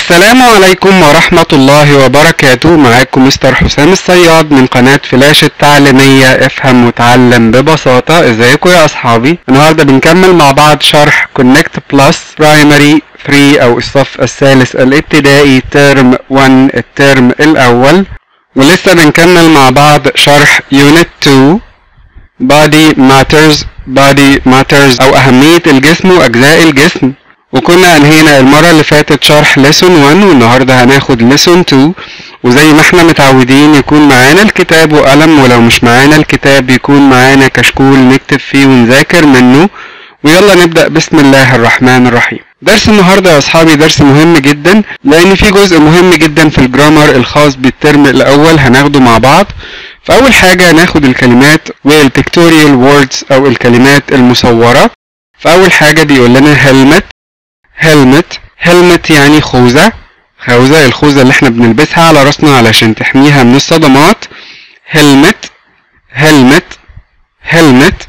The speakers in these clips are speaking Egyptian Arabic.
السلام عليكم ورحمة الله وبركاته معاكم مستر حسام الصياد من قناة فلاش التعليمية افهم وتعلم ببساطة ازيكم يا اصحابي النهاردة بنكمل مع بعض شرح كونكت بلس برايمري 3 او الصف الثالث الابتدائي ترم 1 الترم الاول ولسه بنكمل مع بعض شرح يونت 2 body matters body matters او اهمية الجسم واجزاء الجسم وكنا انهينا المرة اللي فاتت شرح lesson 1 والنهاردة هناخد lesson 2 وزي ما احنا متعودين يكون معانا الكتاب وقلم ولو مش معانا الكتاب يكون معانا كشكول نكتب فيه ونذاكر منه ويلا نبدأ بسم الله الرحمن الرحيم درس النهاردة يا أصحابي درس مهم جدا لأن في جزء مهم جدا في الجرامر الخاص بالترم الأول هناخده مع بعض فأول حاجة هناخد الكلمات والبيكتوريال ووردز أو الكلمات المصورة فأول حاجة بيقول لنا helmet helmet helmet يعني خوذة خوذة الخوذة اللي احنا بنلبسها على راسنا علشان تحميها من الصدمات helmet helmet helmet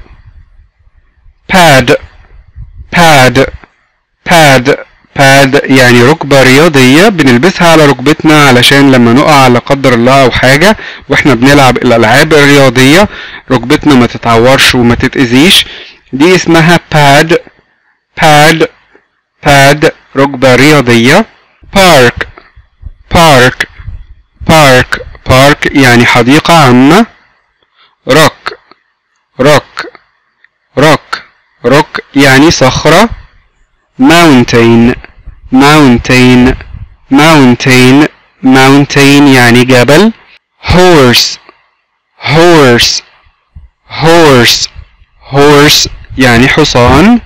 pad pad pad pad يعني ركبة رياضية بنلبسها على ركبتنا علشان لما نقع لا قدر الله أو حاجة واحنا بنلعب الألعاب الرياضية ركبتنا ما تتعورش وما تتأذيش دي اسمها pad pad pad ركبة رياضية park park park park يعني حديقة عامة rock rock rock rock يعني صخرة mountain mountain mountain mountain يعني جبل horse horse horse horse يعني حصان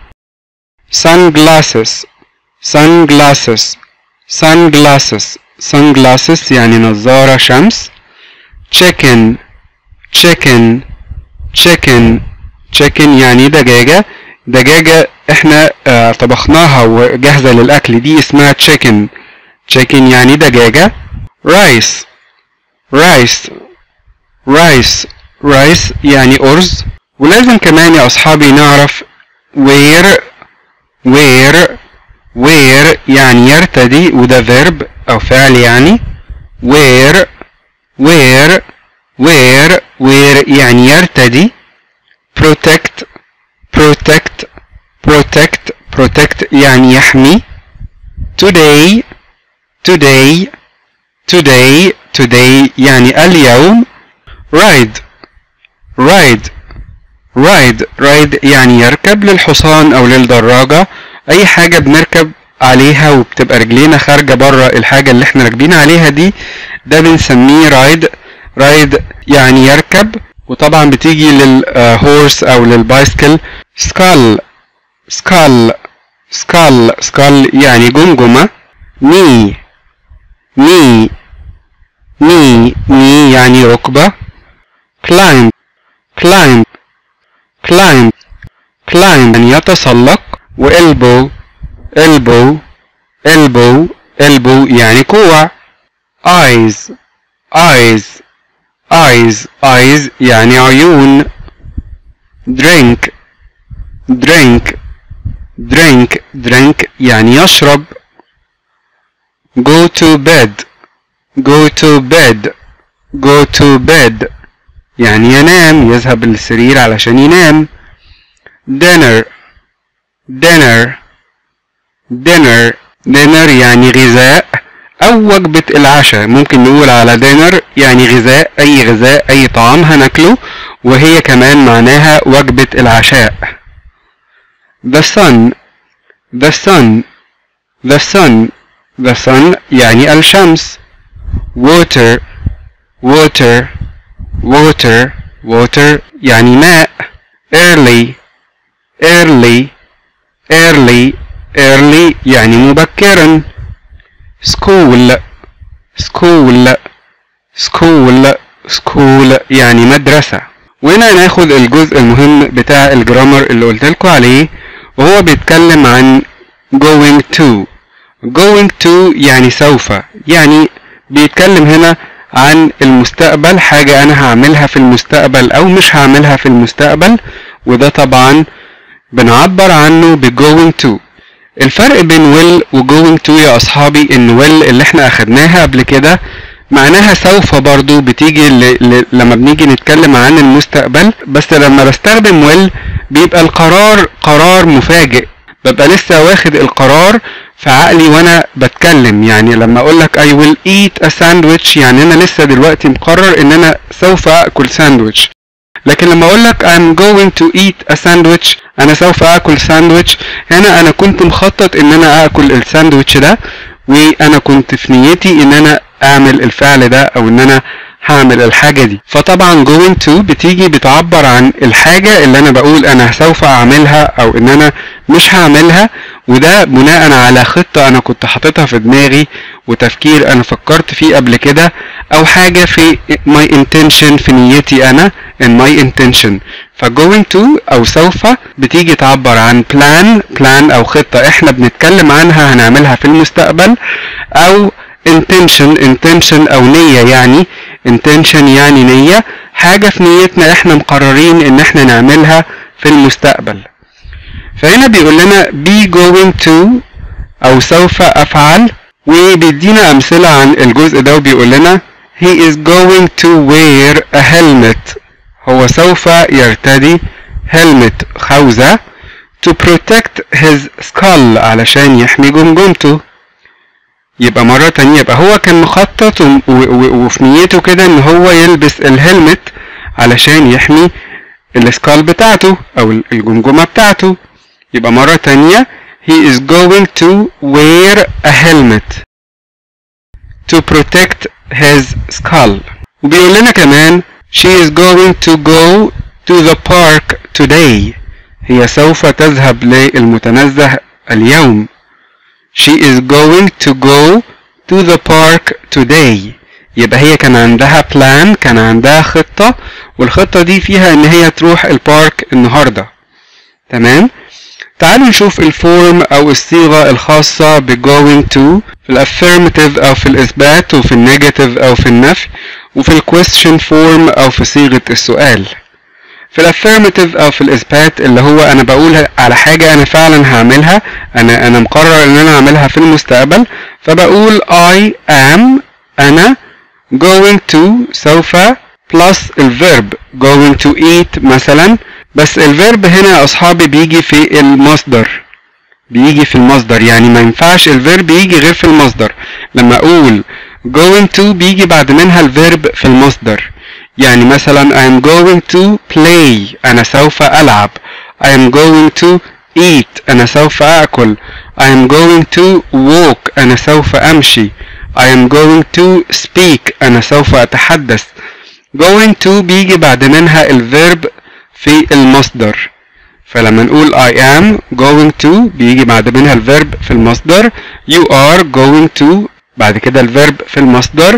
sunglasses sunglasses sunglasses sunglasses يعني نظارة شمس chicken chicken chicken chicken يعني دجاجة دجاجة احنا اه طبخناها وجاهزة للأكل دي اسمها chicken chicken يعني دجاجة rice rice rice rice يعني أرز ولازم كمان يا أصحابي نعرف where where where يعني يرتدي وده verb أو فعل يعني where where where where يعني يرتدي protect protect protect protect يعني يحمي today today today today يعني اليوم ride ride ride ride يعني يركب للحصان او للدراجة اي حاجة بنركب عليها وبتبقى رجلينا خارجة بره الحاجة اللي احنا راكبين عليها دي ده بنسميه رايد رايد يعني يركب وطبعا بتيجي للهورس او للبايسكل سكال سكال سكال سكال يعني جمجمة ني ني ني ني يعني ركبة climb climb climb climb يعني يتسلق و elbow elbow elbow elbow يعني كوع eyes eyes eyes eyes يعني عيون drink drink drink drink يعني يشرب go to bed go to bed go to bed يعني ينام يذهب للسرير علشان ينام dinner dinner dinner dinner يعني غذاء أو وجبة العشاء ممكن نقول على dinner يعني غذاء أي غذاء أي طعام هناكله وهي كمان معناها وجبة العشاء the sun the sun the sun the sun يعني الشمس water water water water يعني ماء early early early early يعني مبكرا school school school school يعني مدرسة وهنا ناخد الجزء المهم بتاع الجرامر اللي قلت لكم عليه وهو بيتكلم عن going to going to يعني سوف يعني بيتكلم هنا عن المستقبل حاجة أنا هعملها في المستقبل أو مش هعملها في المستقبل وده طبعا بنعبر عنه ب going to الفرق بين will و going to يا اصحابي ان will اللي احنا اخدناها قبل كده معناها سوف برضو بتيجي ل... ل... لما بنيجي نتكلم عن المستقبل بس لما بستخدم will بيبقى القرار قرار مفاجئ ببقى لسه واخد القرار في عقلي وانا بتكلم يعني لما اقول لك I will eat a sandwich يعني انا لسه دلوقتي مقرر ان انا سوف اكل ساندويتش لكن لما اقول لك I'm going to eat a sandwich انا سوف اكل ساندويتش هنا انا كنت مخطط ان انا اكل الساندويتش ده وانا كنت في نيتي ان انا اعمل الفعل ده او ان انا هعمل الحاجة دي فطبعا going to بتيجي بتعبر عن الحاجة اللي انا بقول انا سوف اعملها او ان انا مش هعملها وده بناء على خطة انا كنت حاططها في دماغي وتفكير انا فكرت فيه قبل كده او حاجة في my intention في نيتي انا in my intention ف going to او سوف بتيجي تعبر عن plan plan او خطة احنا بنتكلم عنها هنعملها في المستقبل او intention intention او نية يعني intention يعني نية حاجة في نيتنا احنا مقررين ان احنا نعملها في المستقبل فهنا بيقول لنا be going to او سوف افعل وبيدينا امثلة عن الجزء ده وبيقول لنا he is going to wear a helmet هو سوف يرتدي helmet خوذة to protect his skull علشان يحمي جمجمته يبقى مرة تانية يبقى هو كان مخطط و- و- وفي نيته كده ان هو يلبس الهلمت علشان يحمي السكال بتاعته او الجمجمة بتاعته يبقى مرة تانية he is going to wear a helmet to protect his skull وبيقول لنا كمان she is going to go to the park today هي سوف تذهب للمتنزه اليوم she is going to go to the park today يبقى هي كان عندها plan كان عندها خطة والخطة دي فيها ان هي تروح البارك النهاردة تمام تعالوا نشوف الفورم او الصيغة الخاصة ب going to في الافيرماتيف او في الاثبات وفي النيجاتيف او في النفي وفي الكويستشن فورم او في صيغة السؤال في الافيرماتيف او في الاثبات اللي هو انا بقول على حاجة انا فعلا هعملها انا انا مقرر ان انا اعملها في المستقبل فبقول I am انا going to سوف plus الفيرب going to eat مثلا بس الفيرب هنا يا اصحابي بيجي في المصدر بيجي في المصدر يعني ما ينفعش الفيرب يجي غير في المصدر لما اقول going to بيجي بعد منها الفيرب في المصدر يعني مثلا I am going to play أنا سوف ألعب I am going to eat أنا سوف أكل I am going to walk أنا سوف أمشي I am going to speak أنا سوف أتحدث going to بيجي بعد منها الفيرب في المصدر فلما نقول I am going to بيجي بعد منها الفيرب في المصدر you are going to بعد كده الفيرب في المصدر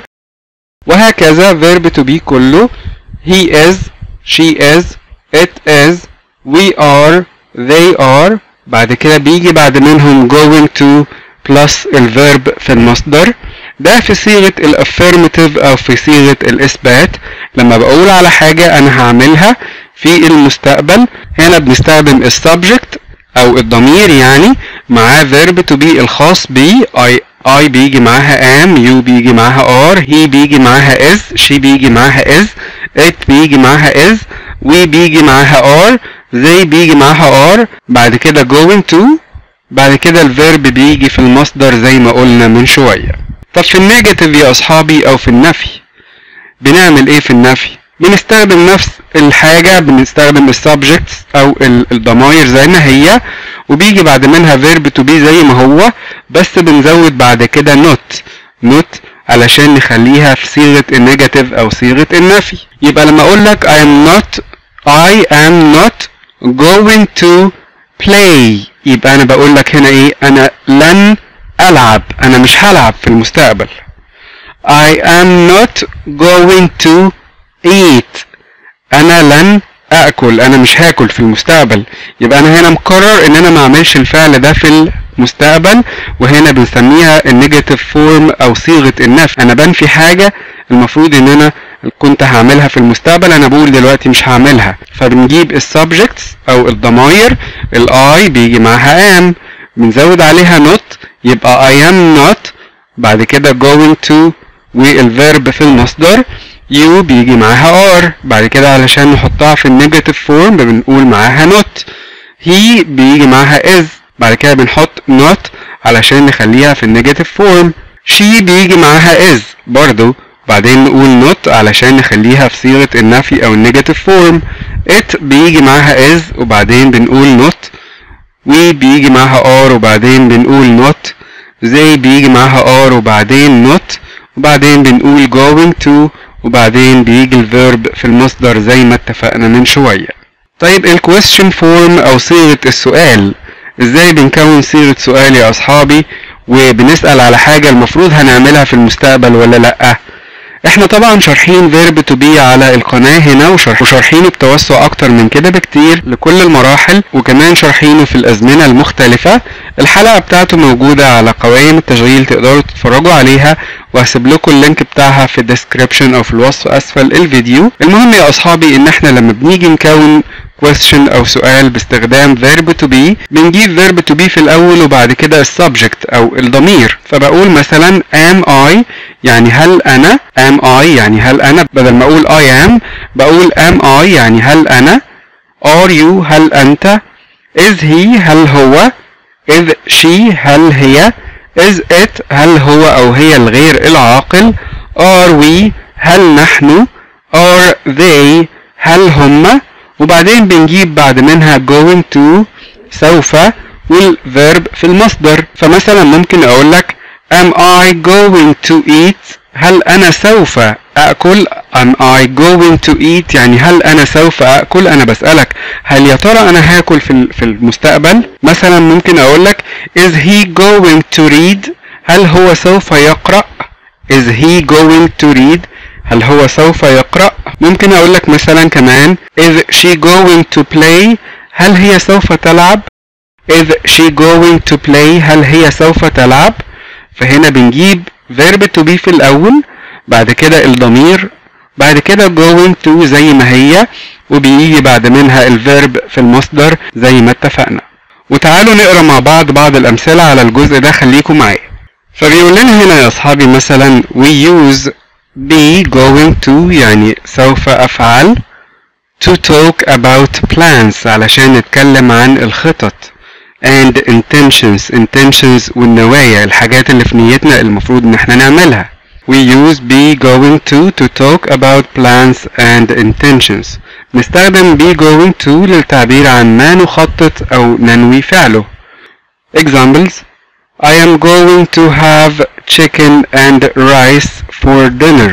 وهكذا verb to be كله he is she is it is we are they are بعد كده بيجي بعد منهم going to plus الفيرب في المصدر ده في صيغة الافيرماتيف او في صيغة الاثبات لما بقول على حاجة انا هعملها في المستقبل هنا بنستخدم السبجكت او الضمير يعني معاه verb to be الخاص بي I I بيجي معاها am you بيجي معاها are he بيجي معاها is she بيجي معاها is it بيجي معاها is we بيجي معاها are they بيجي معاها are بعد كده going to بعد كده الفيرب بيجي في المصدر زي ما قلنا من شوية طب في النيجاتيف يا أصحابي أو في النفي بنعمل إيه في النفي؟ بنستخدم نفس الحاجة بنستخدم السبجكتس أو ال- الضماير زي ما هي وبيجي بعد منها فيرب تو بي زي ما هو بس بنزود بعد كده نوت نوت علشان نخليها في صيغة النيجاتيف أو صيغة النفي يبقى لما أقول لك I am not I am not going to play يبقى أنا بقول لك هنا إيه أنا لن ألعب أنا مش هلعب في المستقبل I am not going to eat أنا لن أكل أنا مش هاكل في المستقبل يبقى أنا هنا مقرر إن أنا ما أعملش الفعل ده في المستقبل وهنا بنسميها النيجاتيف فورم أو صيغة النفي أنا بنفي حاجة المفروض إن أنا كنت هعملها في المستقبل أنا بقول دلوقتي مش هعملها فبنجيب السبجكتس أو الضماير الآي بيجي معاها am بنزود عليها not يبقى I am not بعد كده going to والفيرب في المصدر you بيجي معاها are بعد كده علشان نحطها في النيجاتيف فورم بنقول معاها not he بيجي معاها is بعد كده بنحط not علشان نخليها في النيجاتيف فورم she بيجي معاها is برضو بعدين نقول not علشان نخليها في صيغة النفي أو النيجاتيف فورم it بيجي معاها is وبعدين بنقول not we بيجي معاها are وبعدين بنقول not they بيجي معاها are وبعدين not وبعدين بنقول going to وبعدين بيجي الفيرب في المصدر زي ما اتفقنا من شوية طيب الكويستشن فورم أو صيغة السؤال ازاي بنكون صيغة سؤال يا أصحابي وبنسأل على حاجة المفروض هنعملها في المستقبل ولا لأ احنا طبعا شارحين فيرب تو بي على القناة هنا وشارح وشارحينه بتوسع اكتر من كده بكتير لكل المراحل وكمان شارحينه في الازمنة المختلفة الحلقة بتاعته موجودة على قوائم التشغيل تقدروا تتفرجوا عليها وهسيب لكم اللينك بتاعها في الديسكريبشن او في الوصف اسفل الفيديو المهم يا اصحابي ان احنا لما بنيجي نكون question او سؤال باستخدام verb to be بنجيب verb to be في الاول وبعد كده السبجكت او الضمير فبقول مثلا am I يعني هل انا am I يعني هل انا بدل ما اقول I am بقول am I يعني هل انا are you هل انت is he هل هو is she هل هي is it هل هو او هي الغير العاقل are we هل نحن are they هل هم وبعدين بنجيب بعد منها going to سوف والverb في المصدر فمثلا ممكن اقول لك am I going to eat هل انا سوف اكل am I going to eat يعني هل انا سوف اكل انا بسألك هل يا ترى انا هاكل في في المستقبل مثلا ممكن اقول لك is he going to read هل هو سوف يقرأ is he going to read هل هو سوف يقرأ ممكن اقول لك مثلا كمان is she going to play هل هي سوف تلعب is she going to play هل هي سوف تلعب فهنا بنجيب verb to be في الأول بعد كده الضمير بعد كده going to زي ما هي وبيجي بعد منها الفيرب في المصدر زي ما اتفقنا وتعالوا نقرا مع بعض بعض الأمثلة على الجزء ده خليكم معايا فبيقول لنا هنا يا أصحابي مثلا we use be going to يعني سوف أفعل to talk about plans علشان نتكلم عن الخطط and intentions intentions والنوايا الحاجات اللي في نيتنا المفروض ان احنا نعملها we use be going to to talk about plans and intentions نستخدم be going to للتعبير عن ما نخطط او ننوي فعله examples I am going to have chicken and rice for dinner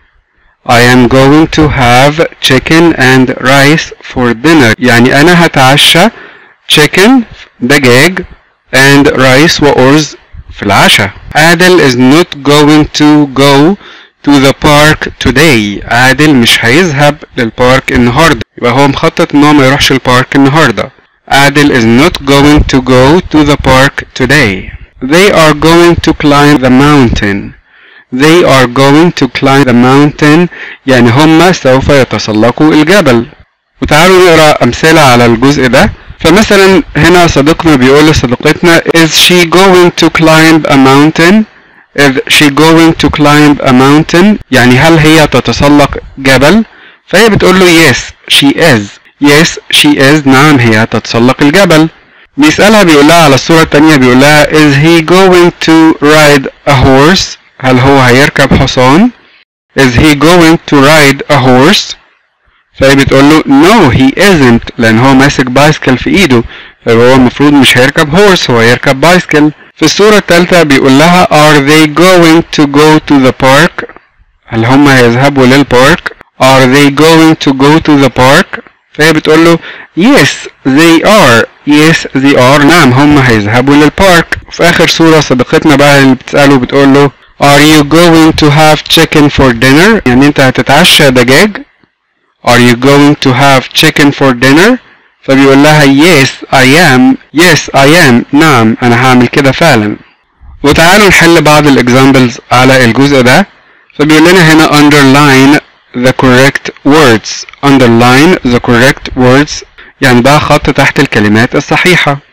I am going to have chicken and rice for dinner يعني أنا هتعشى chicken دجاج and rice وأرز في العشاء عادل is not going to go to the park today عادل مش هيذهب للبارك النهاردة يبقى هو مخطط ان هو ما يروحش البارك النهاردة عادل is not going to go to the park today they are going to climb the mountain they are going to climb the mountain يعني هم سوف يتسلقوا الجبل وتعالوا نقرا امثله على الجزء ده فمثلا هنا صديقنا بيقول لصديقتنا is she going to climb a mountain is she going to climb a mountain يعني هل هي تتسلق جبل فهي بتقول له yes she is yes she is نعم هي تتسلق الجبل بيسألها بيقول لها على الصورة التانية بيقول لها is he going to ride a horse هل هو هيركب حصان is he going to ride a horse فهي بتقول له no he isn't لان هو ماسك بايسكل في ايده فهو المفروض مش هيركب هورس هو هيركب بايسكل في الصورة الثالثة بيقول لها are they going to go to the park هل هم هيذهبوا للبارك are they going to go to the park فهي بتقول له yes they are yes they are نعم هم هيذهبوا للبارك وفي آخر صورة صديقتنا بقى اللي بتسأله بتقول له are you going to have chicken for dinner يعني انت هتتعشى دجاج are you going to have chicken for dinner فبيقول لها yes I am yes I am نعم أنا هعمل كده فعلا وتعالوا نحل بعض الإكزامبلز على الجزء ده فبيقول لنا هنا underline the correct words underline the correct words يعني ده خط تحت الكلمات الصحيحة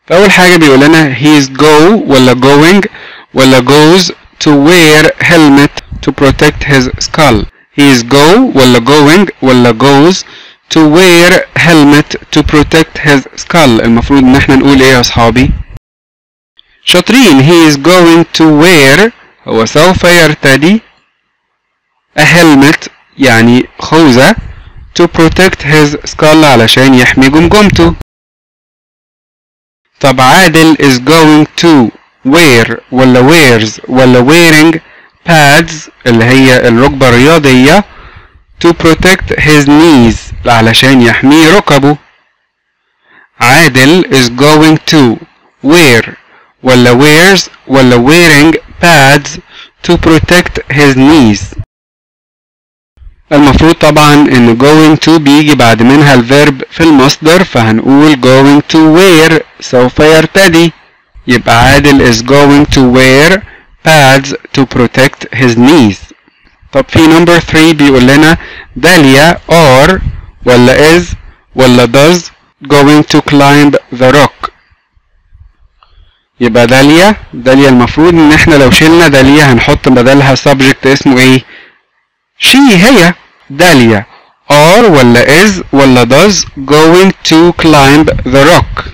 فأول حاجة بيقول لنا he's go ولا going ولا goes to wear helmet to protect his skull he's go ولا going ولا goes to wear helmet to protect his skull المفروض ان احنا نقول ايه يا اصحابي شاطرين he is going to wear هو سوف يرتدي a helmet يعني خوذة to protect his skull علشان يحمي جمجمته طب عادل is going to wear ولا wears ولا wearing pads اللي هي الركبة الرياضية to protect his knees علشان يحمي ركبه عادل is going to wear ولا wears ولا wearing pads to protect his knees المفروض طبعا ان going to بيجي بعد منها الفيرب في المصدر فهنقول going to wear سوف يرتدي يبقى عادل is going to wear pads to protect his knees طب في number 3 بيقول لنا داليا are ولا is ولا does going to climb the rock يبقى داليا داليا المفروض ان احنا لو شلنا داليا هنحط بدلها subject اسمه ايه she هي داليا are ولا is ولا does going to climb the rock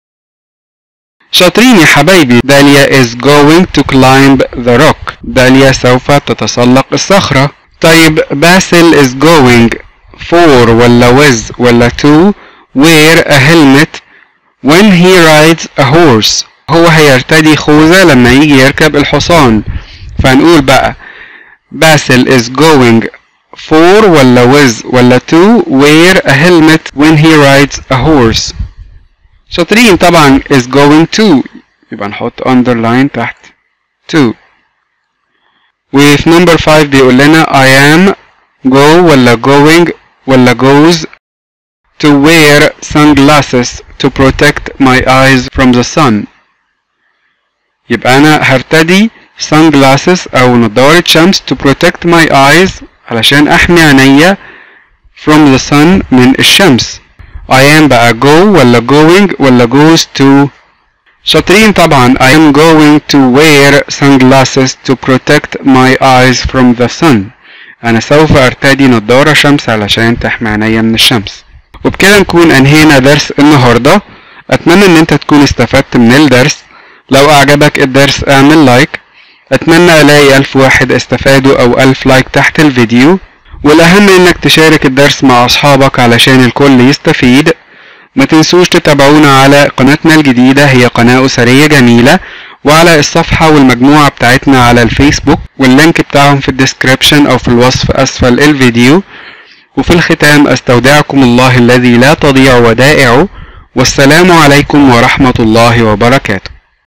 شاطرين يا حبايبي داليا is going to climb the rock داليا سوف تتسلق الصخرة طيب باسل is going for ولا with ولا to wear a helmet when he rides a horse هو هيرتدي خوذة لما يجي يركب الحصان فهنقول بقى باسل is going for ولا with ولا to wear a helmet when he rides a horse شاطرين طبعا is going to يبقى نحط underline تحت to وفي number 5 بيقول لنا I am go ولا going ولا goes to wear sunglasses to protect my eyes from the sun يبقى أنا هرتدي sunglasses أو نظارة شمس to protect my eyes علشان أحمي عينيا from the sun من الشمس I am بقى go ولا going ولا goes to شاطرين طبعا I am going to wear sunglasses to protect my eyes from the sun أنا سوف أرتدي نظارة شمس علشان تحمي عينيا من الشمس وبكده نكون أنهينا درس النهاردة أتمنى إن أنت تكون استفدت من الدرس لو أعجبك الدرس اعمل لايك أتمنى ألاقي ألف واحد استفادوا أو ألف لايك تحت الفيديو والأهم إنك تشارك الدرس مع أصحابك علشان الكل يستفيد ما تنسوش تتابعونا على قناتنا الجديدة هي قناة أسرية جميلة وعلى الصفحة والمجموعة بتاعتنا على الفيسبوك واللينك بتاعهم في الديسكريبشن أو في الوصف أسفل الفيديو وفي الختام أستودعكم الله الذي لا تضيع ودائعه والسلام عليكم ورحمة الله وبركاته